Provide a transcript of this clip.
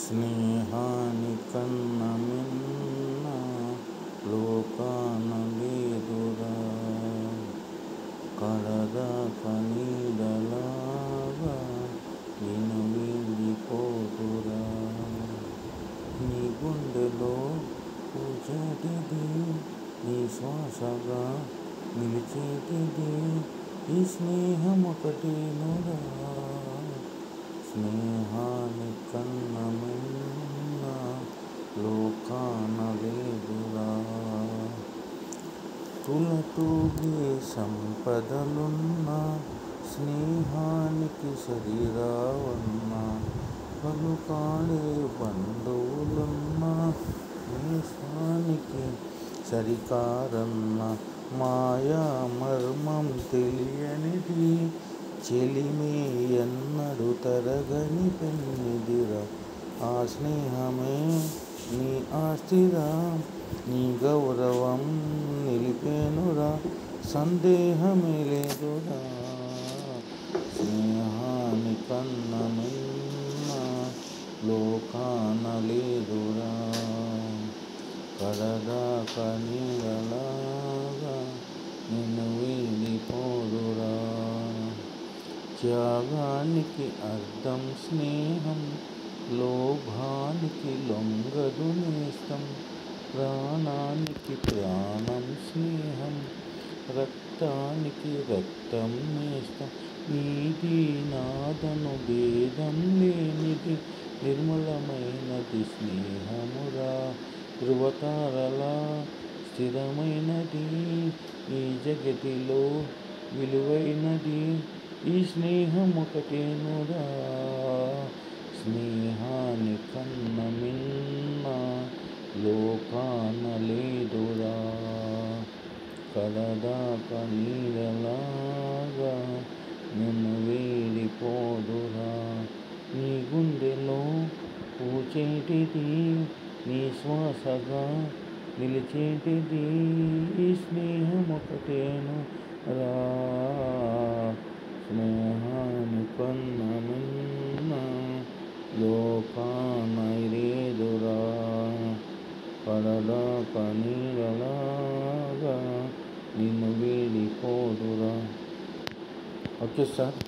స్నేహాని కన్న మిన్న లోకాన లేదురా కడదాక నీడలాగా నేను వెళ్ళిపోదురా నీ గుండెలో పూచేటిది నీ శ్వాసగా నిలిచేటిది ఈ స్నేహం ఒకటేనురా స్నేహాని కన్న మిన్న లోకాన లేదురా తులతూగే సంపదలున్న స్నేహానికి సరిరావన్న పలుకాడే బంధువులున్న నేసానికి సరికారన్న మాయా మర్మం తెలియనిది చెలిమే ఎన్నడు తరగని పెన్నిదిరా ఆ స్నేహమే నీ ఆస్తిరా నీ గౌరవం నిలిపేనురా సందేహమే లేదురా స్నేహాని కన్న మిన్న లోకాన లేదురా కడదాక నీడలాగా నిన్ను వీడిపోదురా త్యాగానికి అర్థం స్నేహం లోభానికి లొంగదు నేస్తం ప్రాణానికి ప్రాణం స్నేహం రక్తానికి రక్తం నేస్తం నీది నాదను భేదం లేనిది నిర్మలమైనది స్నేహమురా ధృవతారలా స్థిరమైనది ఈ జగతిలో విలువైనది ఈ స్నేహం ఒకటేనురా స్నేహాని కన్న మిన్న లోకాన లేదురా కడదాక నీడలాగా నిన్ను వేడిపోదురా నీ గుండెలో పూచేటిది నీ శ్వాసగా నిలిచేటిది ఈ స్నేహం ఒకటేను రా స్నేహాని కన్న మిన్న లోకాన లేదురా కడదాక నీడలాగా నిన్ను వీడిపోదురా ఓకే సార్